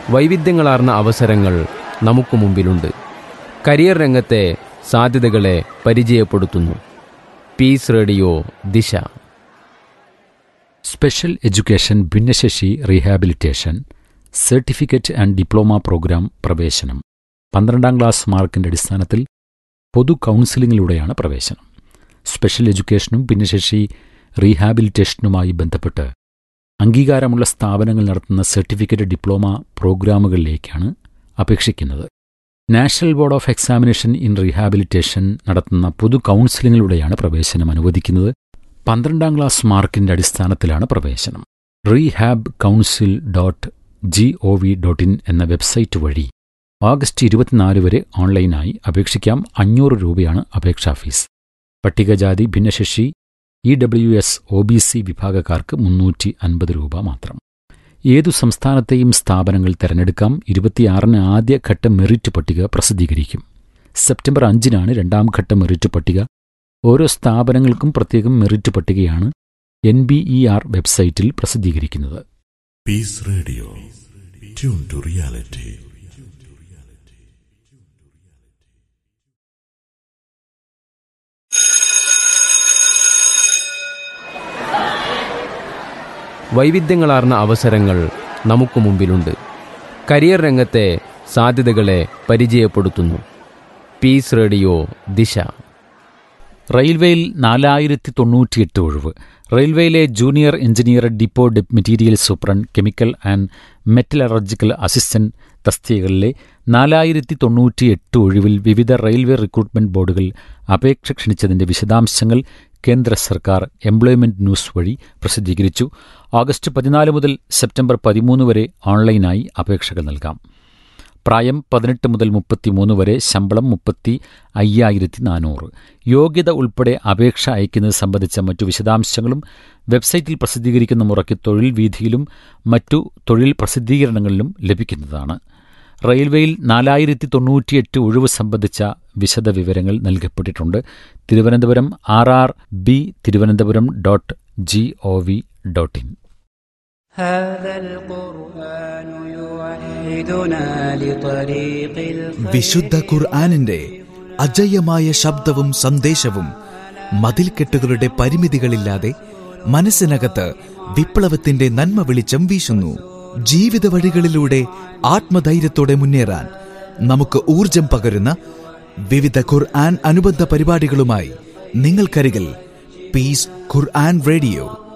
വൈവിധ്യങ്ങളാർന്ന അവസരങ്ങൾ നമുക്ക് മുമ്പിലുണ്ട് കരിയർ രംഗത്തെ സാധ്യതകളെ പരിചയപ്പെടുത്തുന്നു peace radio Disha special education ഭിന്നശേഷി rehabilitation certificate and diploma program പ്രവേശനം പന്ത്രണ്ടാം ക്ലാസ് മാർക്കിന്റെ അടിസ്ഥാനത്തിൽ പൊതു കൗൺസിലിങ്ങിലൂടെയാണ് പ്രവേശനം സ്പെഷ്യൽ എഡ്യൂക്കേഷനും ഭിന്നശേഷി റീഹാബിലിറ്റേഷനുമായി ബന്ധപ്പെട്ട് അംഗീകാരമുള്ള സ്ഥാപനങ്ങൾ നടത്തുന്ന സർട്ടിഫിക്കറ്റ് ഡിപ്ലോമ പ്രോഗ്രാമുകളിലേക്കാണ് അപേക്ഷിക്കുന്നത് national board of examination in rehabilitation നടത്തുന്ന പൊതു കൗൺസിലിങ്ങിലൂടെയാണ് പ്രവേശനം അനുവദിക്കുന്നത് പന്ത്രണ്ടാം ക്ലാസ് മാർക്കിന്റെ അടിസ്ഥാനത്തിലാണ് പ്രവേശനം rehab council dot G O V dot in എന്ന വെബ്സൈറ്റ് വഴി ഓഗസ്റ്റ് ഇരുപത്തിനാല് വരെ ഓൺലൈനായി അപേക്ഷിക്കാം അഞ്ഞൂറ് രൂപയാണ് അപേക്ഷാ ഫീസ് പട്ടികജാതി ഭിന്നശേഷി E W S O B C വിഭാഗക്കാർക്ക് മുന്നൂറ്റി അൻപത് രൂപ മാത്രം ഏതു സംസ്ഥാനത്തെയും സ്ഥാപനങ്ങൾ തെരഞ്ഞെടുക്കാം ഇരുപത്തിയാറിന് ആദ്യഘട്ട മെറിറ്റ് പട്ടിക പ്രസിദ്ധീകരിക്കും സെപ്റ്റംബർ അഞ്ചിനാണ് രണ്ടാം ഘട്ട മെറിറ്റ് പട്ടിക ഓരോ സ്ഥാപനങ്ങൾക്കും പ്രത്യേകം മെറിറ്റ് പട്ടികയാണ് എൻ ബി ഇ ആർ വെബ്സൈറ്റിൽ പ്രസിദ്ധീകരിക്കുന്നത് Peace Radio. Tune to reality. വൈവിധ്യങ്ങളാർന്ന അവസരങ്ങൾ നമുക്ക് മുമ്പിലുണ്ട് കരിയർ രംഗത്തെ സാധ്യതകളെ പരിചയപ്പെടുത്തുന്നു പീസ് റേഡിയോ ദിശ റെയിൽവേയിൽ നാലായിരത്തി തൊണ്ണൂറ്റിയെട്ട് ഒഴിവ് റെയിൽവേയിലെ ജൂനിയർ എഞ്ചിനീയർ ഡിപ്പോ ഡെപ് material superintendent chemical and metallurgical assistant തസ്തികകളിലെ നാലായിരത്തി തൊണ്ണൂറ്റിയെട്ട് ഒഴിവിൽ വിവിധ റെയിൽവേ റിക്രൂട്ട്മെന്റ് ബോർഡുകൾ അപേക്ഷ ക്ഷണിച്ചതിന്റെ വിശദാംശങ്ങൾ കേന്ദ്ര സർക്കാർ എംപ്ലോയ്മെന്റ് ന്യൂസ് വഴി പ്രസിദ്ധീകരിച്ചു ഓഗസ്റ്റ് പതിനാല് മുതൽ സെപ്റ്റംബർ പതിമൂന്ന് വരെ ഓൺലൈനായി അപേക്ഷകൾ നൽകാം പ്രായം പതിനെട്ട് മുതൽ മുപ്പത്തിമൂന്ന് വരെ ശമ്പളം മുപ്പത്തി അയ്യായിരത്തി നാനൂറ് യോഗ്യത ഉൾപ്പെടെ അപേക്ഷ അയക്കുന്നത് സംബന്ധിച്ച മറ്റു വിശദാംശങ്ങളും വെബ്സൈറ്റിൽ പ്രസിദ്ധീകരിക്കുന്ന മുറയ്ക്ക് തൊഴിൽ വീഥിയിലും മറ്റു തൊഴിൽ പ്രസിദ്ധീകരണങ്ങളിലും ലഭിക്കുന്നതാണ് റെയിൽവേയിൽ നാലായിരത്തി തൊണ്ണൂറ്റിയെട്ട് ഒഴിവ് സംബന്ധിച്ച വിശദ വിവരങ്ങൾ നൽകപ്പെട്ടിട്ടുണ്ട് Thiruvananthapuram R R B Thiruvananthapuram dot G O V dot in هذا القرآن يوحدنا لطريق الخير വിശുദ്ധ ഖുർആാനിന്റെ അജയ്യമായ ശബ്ദവും സന്ദേശവും മതിൽക്കെട്ടുകളുടെ പരിമിതികളില്ലാതെ മനസ്സിനകത്ത് വിപ്ലവത്തിന്റെ നന്മ വെളിച്ചം വീശുന്നു ജീവിത വഴികളിലൂടെ ആത്മധൈര്യത്തോടെ മുന്നേറാൻ നമുക്ക് ഊർജം പകരുന്ന വിവിധ ഖുർആൻ അനുബന്ധ പരിപാടികളുമായി നിങ്ങൾക്കരികിൽ പീസ് ഖുർആൻ റേഡിയോ